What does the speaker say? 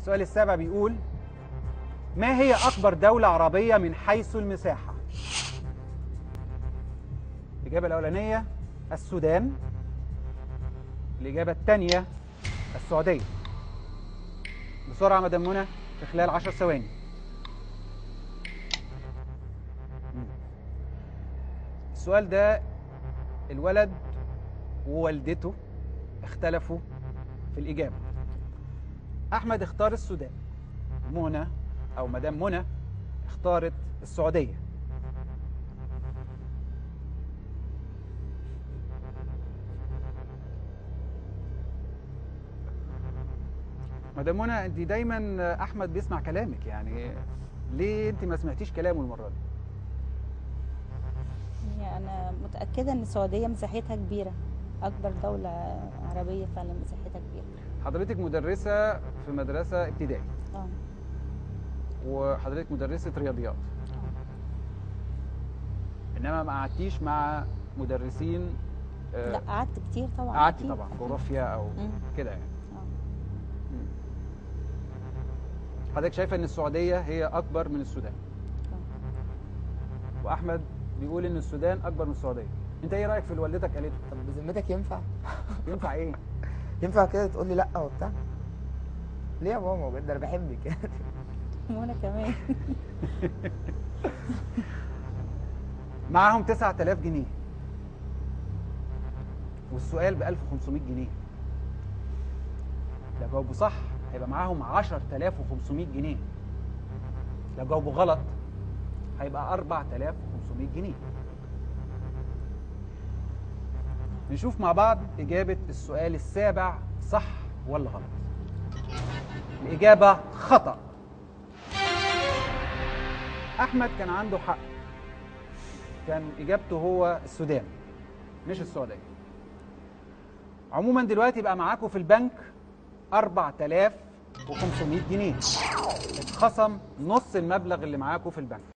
السؤال السابع بيقول ما هي أكبر دولة عربية من حيث المساحة؟ الإجابة الأولانية السودان الإجابة الثانية السعودية بسرعة مدام منى في خلال عشر ثواني السؤال ده الولد ووالدته اختلفوا في الإجابة أحمد اختار السودان منى أو مدام منى اختارت السعودية مدام منى انت دايما احمد بيسمع كلامك يعني ليه انت ما سمعتيش كلامه المره دي يعني انا متاكده ان السعوديه مساحتها كبيره اكبر دوله عربيه فعلا مساحتها كبيره حضرتك مدرسه في مدرسه ابتدائي اه وحضرتك مدرسه رياضيات آه. انما ما قعدتيش مع مدرسين آه، لا قعدت كتير طبعا قعدتي أكيد. طبعا جغرافيا او مم. كده يعني آه. مم. حضرتك شايفه ان السعوديه هي اكبر من السودان آه. واحمد بيقول ان السودان اكبر من السعوديه انت ايه رايك في اللي والدتك قالته طب بذمتك ينفع ينفع ايه ينفع كده تقول لي لا وبتاع ليه يا ماما بجد انا بحبك يعني وانا كمان معاهم 9000 جنيه والسؤال ب 1500 جنيه لو جاوبوا صح هيبقى معاهم 10500 جنيه لو جاوبوا غلط هيبقى 4500 جنيه نشوف مع بعض إجابة السؤال السابع صح ولا غلط الإجابة خطأ أحمد كان عنده حق كان اجابته هو السودان مش السعوديه عموما دلوقتي بقى معاكم في البنك 4500 جنيه اتخصم نص المبلغ اللي معاكم في البنك